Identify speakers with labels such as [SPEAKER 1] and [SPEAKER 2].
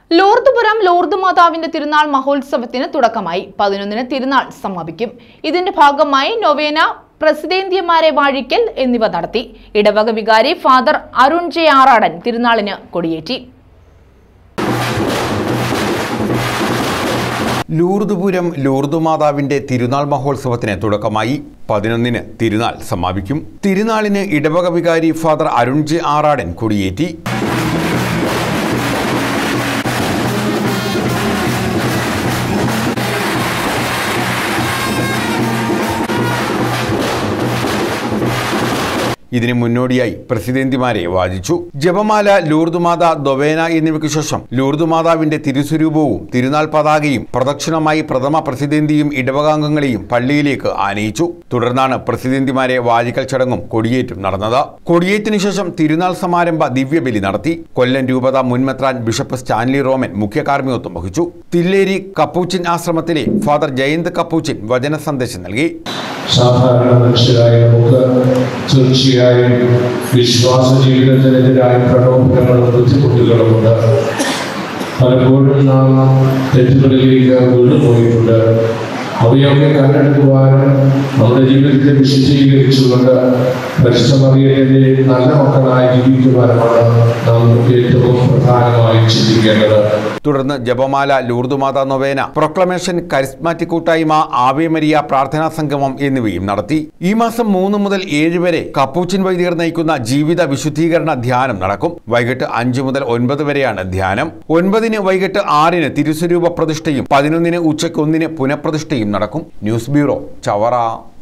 [SPEAKER 1] ലോർദുപുരം Lourdes മാതാവിന്റെ തിരുനാൾ മഹോത്സവത്തിന് തുടക്കമായി പതിനൊന്നിന് തിരുനാൾ സമാപിക്കും ഇതിന്റെ ഭാഗമായി നൊവേന പ്രസിദ്ധേന്ത്യമാരെ വാഴിക്കൽ എന്നിവ നടത്തി ഇടവക വികാരി ഫാദർ അരുൺ ജെ ആറാടൻ തിരുനാളിന് കൊടിയേറ്റി
[SPEAKER 2] ലൂർദുപുരം ലൂർദു മാതാവിന്റെ തിരുനാൾ മഹോത്സവത്തിന് തുടക്കമായി പതിനൊന്നിന് തിരുനാൾ സമാപിക്കും തിരുനാളിന് ഇടവക വികാരി ഫാദർ അരുൺ ജെ ആറാടൻ കൊടിയേറ്റി ഇതിന് മുന്നോടിയായി പ്രസിദ്ധന്തിമാരെ വാദിച്ചു ജപമാല ലൂർദുമാത ദൊവേന എന്നിവയ്ക്ക് ശേഷം ലൂർദുമാതാവിന്റെ തിരുസ്വരൂപവും തിരുനാൾ പതാകയും പ്രദക്ഷിണമായി പ്രഥമ പ്രസിദ്ധന്തിയും ഇടവകാംഗങ്ങളെയും പള്ളിയിലേക്ക് ആനയിച്ചു തുടർന്നാണ് പ്രസിദ്ധന്തിമാരെ വാജിക്കൽ ചടങ്ങും കൊടിയേറ്റും നടന്നത് കൊടിയേറ്റിനു ശേഷം തിരുനാൾ സമാരംഭ ദിവ്യബലി നടത്തി കൊല്ലം രൂപത മുൻമെത്രാൻ ബിഷപ്പ് സ്റ്റാൻലി റോമൻ മുഖ്യ കാർമ്മികത്വം വഹിച്ചു തില്ലേരി കപ്പൂച്ചിൻ ആശ്രമത്തിലെ ഫാദർ ജയന്ത് കപ്പൂച്ചിൻ വചന സന്ദേശം നൽകി
[SPEAKER 3] സാധാരണ മനുഷ്യരായ നമുക്ക് തീർച്ചയായും വിശ്വാസ ജീവിതത്തിനെതിരായ പ്രലോഭനങ്ങളും ബുദ്ധിമുട്ടുകളുമുണ്ട് പലപ്പോഴും നാം തെറ്റുകളിലേക്ക് വീണുപോയിട്ടുണ്ട് അവയൊക്കെ കണ്ടെടുക്കുവാനും നമ്മുടെ ജീവിതത്തെ വിശദീകരിച്ചുകൊണ്ട് പരിശ്രമറിയതിൻ്റെ നല്ല മക്കളായി ജീവിക്കുവാനുമാണ് നാം ഏറ്റവും പ്രധാനമായി ചിന്തിക്കേണ്ടത്
[SPEAKER 2] തുടർന്ന് ജപമാല ലൂർദുമാത നൊവേന പ്രൊക്ലമേഷൻ കരിസ്മാറ്റിക് കൂട്ടായ്മ ആവേമരിയ പ്രാർത്ഥനാ സംഗമം എന്നിവയും നടത്തി ഈ മാസം മൂന്ന് മുതൽ ഏഴ് വരെ കപ്പൂച്ചിൻ വൈദികർ നയിക്കുന്ന ജീവിത വിശുദ്ധീകരണ ധ്യാനം നടക്കും വൈകിട്ട് അഞ്ച് മുതൽ ഒൻപത് വരെയാണ് ധ്യാനം ഒൻപതിന് വൈകിട്ട് ആറിന് തിരുസ്വരൂപ പ്രതിഷ്ഠയും പതിനൊന്നിന് ഉച്ചയ്ക്ക് ഒന്നിന് പുനഃപ്രതിഷ്ഠയും നടക്കും ന്യൂസ് ബ്യൂറോ ചവറ